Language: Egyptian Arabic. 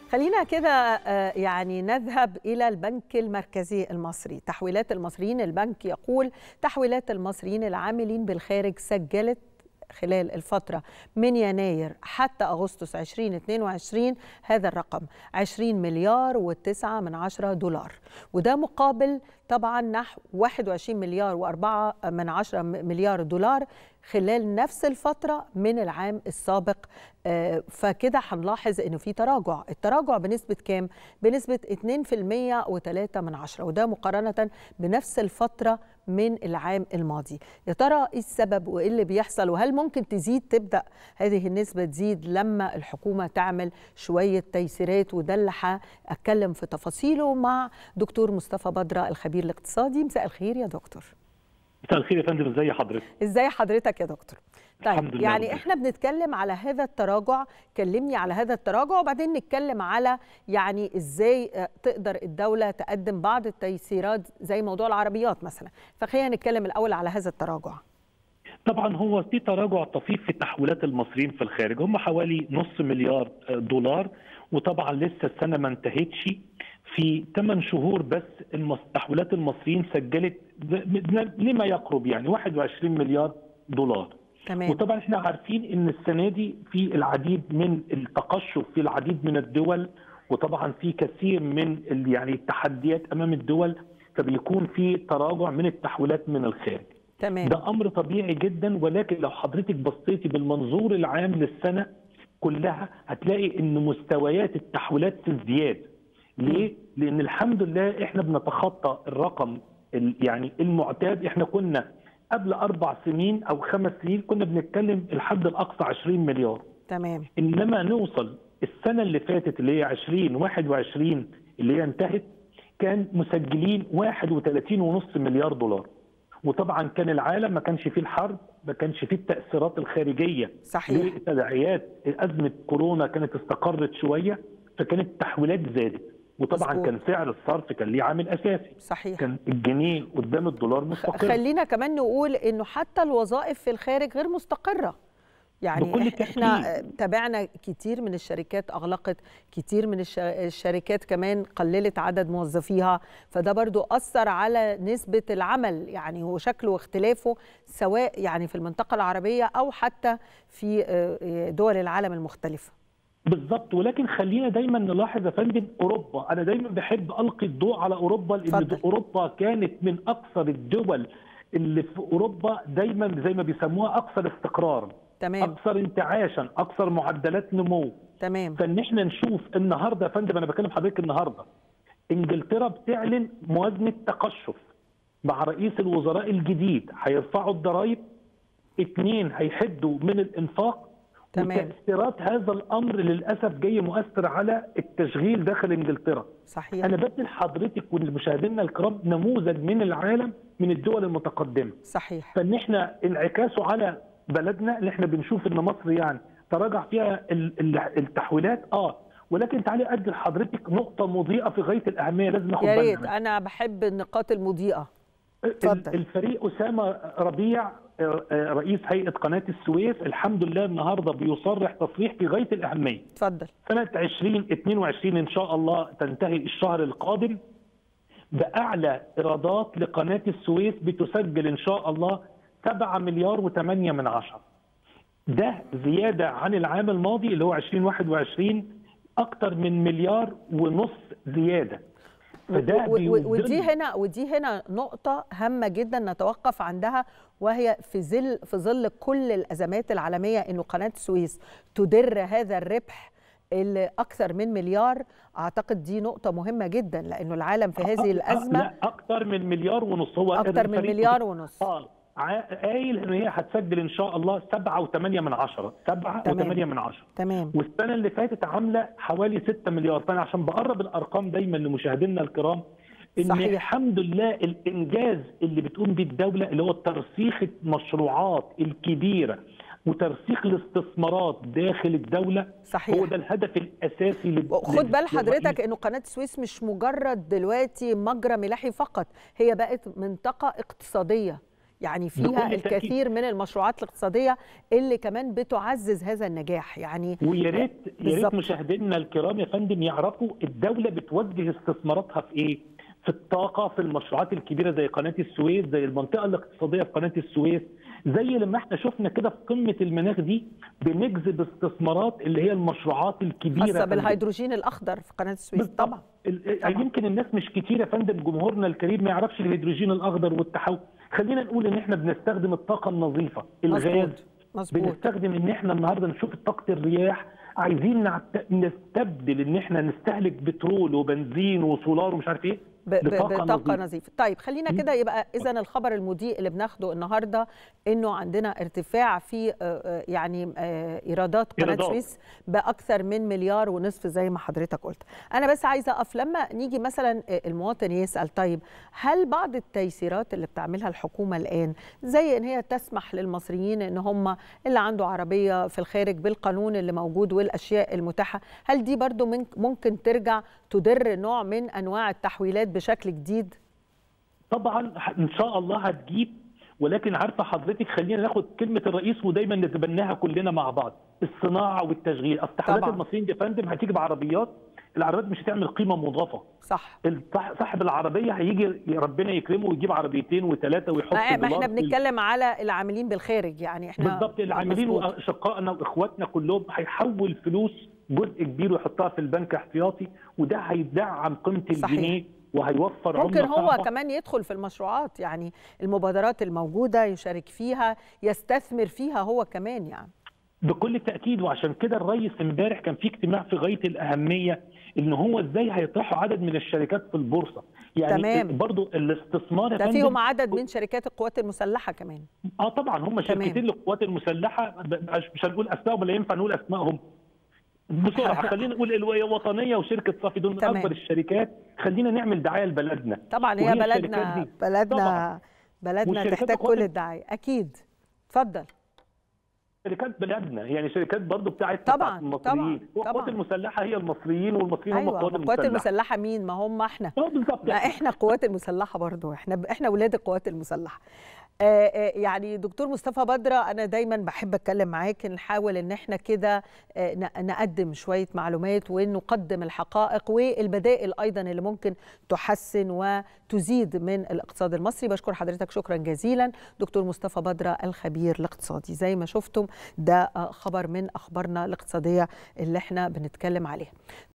خلينا كده آه، يعني نذهب إلى البنك المركزي المصري تحويلات المصريين البنك يقول تحويلات المصريين العاملين بالخارج سجلت خلال الفترة من يناير حتى أغسطس 2022 هذا الرقم 20 مليار وتسعة من عشرة دولار وده مقابل طبعا نحو 21 مليار وأربعة من عشرة مليار دولار خلال نفس الفترة من العام السابق آه، فكده هنلاحظ انه في تراجع التراجع بنسبة كام؟ بنسبة 2% و3 من عشرة وده مقارنة بنفس الفترة من العام الماضي يا ترى ايه السبب وايه اللي بيحصل وهل ممكن تزيد تبدأ هذه النسبة تزيد لما الحكومة تعمل شوية تيسيرات وده اللي هتكلم في تفاصيله مع دكتور مصطفى بدرة الخبير الاقتصادي مساء الخير يا دكتور مساء الخير يا فندم ازي حضرتك ازاي حضرتك يا دكتور الحمد طيب لله يعني رب احنا بنتكلم على هذا التراجع كلمني على هذا التراجع وبعدين نتكلم على يعني ازاي آه، تقدر الدولة تقدم بعض التيسيرات زي موضوع العربيات مثلا فخلينا نتكلم الاول على هذا التراجع طبعا هو في تراجع طفيف في تحويلات المصريين في الخارج هم حوالي نص مليار دولار وطبعا لسه السنه ما انتهتش في 8 شهور بس المص... تحويلات المصريين سجلت ب- ب- لما يقرب يعني 21 مليار دولار تمام وطبعا احنا عارفين ان السنه دي في العديد من التقشف في العديد من الدول وطبعا في كثير من ال- يعني التحديات امام الدول فبيكون في تراجع من التحويلات من الخارج تمام ده امر طبيعي جدا ولكن لو حضرتك بصيتي بالمنظور العام للسنه كلها هتلاقي ان مستويات التحويلات في ازدياد ليه؟ لان الحمد لله احنا بنتخطى الرقم ال- يعني المعتاد احنا كنا قبل اربع سنين او خمس سنين كنا بنتكلم الحد الاقصى 20 مليار تمام انما نوصل السنه اللي فاتت اللي هي 2021 اللي هي انتهت كان مسجلين 31.5 مليار دولار وطبعا كان العالم ما كانش فيه الحرب ما كانش فيه التاثيرات الخارجيه صحيح لتداعيات ازمه كورونا كانت استقرت شويه فكانت التحويلات زادت وطبعا مظبوط. كان سعر الصرف كان ليه عامل اساسي صحيح كان الجنيه قدام الدولار مستقر خلينا كمان نقول انه حتى الوظائف في الخارج غير مستقره يعني بكل إح- احنا تأكيد. تابعنا كتير من الشركات اغلقت كتير من الش- الشركات كمان قللت عدد موظفيها فده برضو اثر على نسبه العمل يعني هو شكله واختلافه سواء يعني في المنطقه العربيه او حتى في آه، دول العالم المختلفه بالظبط ولكن خلينا دايما نلاحظ يا فندم اوروبا انا دايما بحب القي الضوء على اوروبا لان اتفضل. دو- اوروبا كانت من اكثر الدول اللي في اوروبا دايما زي ما بيسموها اكثر استقرارا تمام اكثر انتعاشا اكثر معدلات نمو تمام فان احنا نشوف النهارده يا فندم انا بكلم حضرتك النهارده انجلترا بتعلن موازنه تقشف مع رئيس الوزراء الجديد هيرفعوا الضرائب اثنين هيحدوا من الانفاق تمام. وتاثيرات هذا الامر للاسف جاي مؤثر على التشغيل داخل انجلترا صحيح انا بدي لحضرتك ولمشاهدينا الكرام نموذج من العالم من الدول المتقدمه صحيح فان احنا انعكاسه على بلدنا اللي احنا بنشوف ان مصر يعني تراجع فيها ال- ال- التحويلات اه ولكن تعالي ادي لحضرتك نقطه مضيئه في غايه الاهميه لازم ناخد يا بالنا ريت منها. انا بحب النقاط المضيئه ال- اتفضل. الفريق اسامه ربيع آه، آه، رئيس هيئه قناه السويس الحمد لله النهارده بيصرح تصريح في غايه الاهميه اتفضل سنه 2022 ان شاء الله تنتهي الشهر القادم باعلى ايرادات لقناه السويس بتسجل ان شاء الله 7 مليار و8 من عشرة ده زياده عن العام الماضي اللي هو 2021 اكتر من مليار ونص زياده فده و- و- بيدل- ودي هنا ودي هنا نقطة هامة جدا نتوقف عندها وهي في ظل في ظل كل الأزمات العالمية إنه قناة السويس تدر هذا الربح اللي أكثر من مليار أعتقد دي نقطة مهمة جدا لأنه العالم في هذه أ- أ- الأزمة لا اكتر من مليار ونص هو أكتر من الفريق مليار ونص اه ع- قايل ان هي هتسجل ان شاء الله 7 و8 من عشرة 7 تمام. و8 من عشرة تمام والسنه اللي فاتت عامله حوالي 6 مليار فانا عشان بقرب الارقام دايما لمشاهدينا الكرام ان صحيح. الحمد لله الانجاز اللي بتقوم بيه الدوله اللي هو ترسيخ المشروعات الكبيره وترسيخ الاستثمارات داخل الدوله صحيح. هو ده الهدف الاساسي لل- خد لل- بال حضرتك للرئيس. انه قناه السويس مش مجرد دلوقتي مجرى ملاحي فقط هي بقت منطقه اقتصاديه يعني فيها الكثير من المشروعات الاقتصاديه اللي كمان بتعزز هذا النجاح يعني ويا ريت يا ريت مشاهدينا الكرام يا فندم يعرفوا الدوله بتوجه استثماراتها في ايه؟ في الطاقه في المشروعات الكبيره زي قناه السويس زي المنطقه الاقتصاديه في قناه السويس زي لما احنا شفنا كده في قمه المناخ دي بنجذب استثمارات اللي هي المشروعات الكبيره خاصه بالهيدروجين الاخضر في قناه السويس طبعا طبعا يمكن الناس مش كتير يا فندم جمهورنا الكريم ما يعرفش الهيدروجين الاخضر والتحول خلينا نقول ان احنا بنستخدم الطاقه النظيفه الغاز مظبوط بنستخدم ان احنا النهارده نشوف طاقه الرياح عايزين نستبدل ان احنا نستهلك بترول وبنزين وسولار ومش عارف ايه بطاقه نظيفه نظيف. طيب خلينا كده يبقى اذا الخبر المضيء اللي بناخده النهارده انه عندنا ارتفاع في يعني ايرادات قناه السويس باكثر من مليار ونصف زي ما حضرتك قلت انا بس عايزه اقف لما نيجي مثلا المواطن يسال طيب هل بعض التيسيرات اللي بتعملها الحكومه الان زي ان هي تسمح للمصريين ان هم اللي عنده عربيه في الخارج بالقانون اللي موجود والاشياء المتاحه هل دي برضو ممكن ترجع تدر نوع من انواع التحويلات بشكل جديد؟ طبعا ان شاء الله هتجيب ولكن عارفه حضرتك خلينا ناخد كلمه الرئيس ودايما نتبناها كلنا مع بعض الصناعه والتشغيل اصل تحويلات المصريين يا فندم هتيجي بعربيات العربيات مش هتعمل قيمه مضافه صح صاحب العربيه هيجي ربنا يكرمه ويجيب عربيتين وثلاثه ويحط ما احنا بنتكلم على العاملين بالخارج يعني احنا بالظبط العاملين واشقائنا واخواتنا كلهم هيحول فلوس جزء كبير ويحطها في البنك احتياطي وده هيدعم قيمه الجنيه وهيوفر ممكن هو صعبة. كمان يدخل في المشروعات يعني المبادرات الموجوده يشارك فيها يستثمر فيها هو كمان يعني بكل تاكيد وعشان كده الرئيس امبارح كان في اجتماع في غايه الاهميه ان هو ازاي هيطرحوا عدد من الشركات في البورصه يعني تمام. برضو الاستثمار ده فيهم عدد من شركات القوات المسلحه كمان اه طبعا هم شركتين للقوات المسلحه مش هنقول اسمائهم ولا ينفع نقول اسمائهم بسرعه خلينا نقول الولايه وطنيه وشركه صافي دول من اكبر الشركات خلينا نعمل دعايه لبلدنا طبعا هي بلدنا بلدنا طبعا. بلدنا تحتاج كل الدعايه اكيد اتفضل شركات بلدنا يعني شركات برضه بتاعت طبعا المصريين طبعا القوات المسلحه هي المصريين والمصريين أيوة هم القوات المسلحه القوات المسلحه مين ما هم احنا اه بالظبط ما احنا القوات المسلحه برضه احنا احنا اولاد القوات المسلحه يعني دكتور مصطفى بدرة أنا دايما بحب أتكلم معاك نحاول إن احنا كده نقدم شوية معلومات ونقدم الحقائق والبدائل أيضا اللي ممكن تحسن وتزيد من الاقتصاد المصري بشكر حضرتك شكرا جزيلا دكتور مصطفى بدرة الخبير الاقتصادي زي ما شفتم ده خبر من أخبارنا الاقتصادية اللي احنا بنتكلم عليها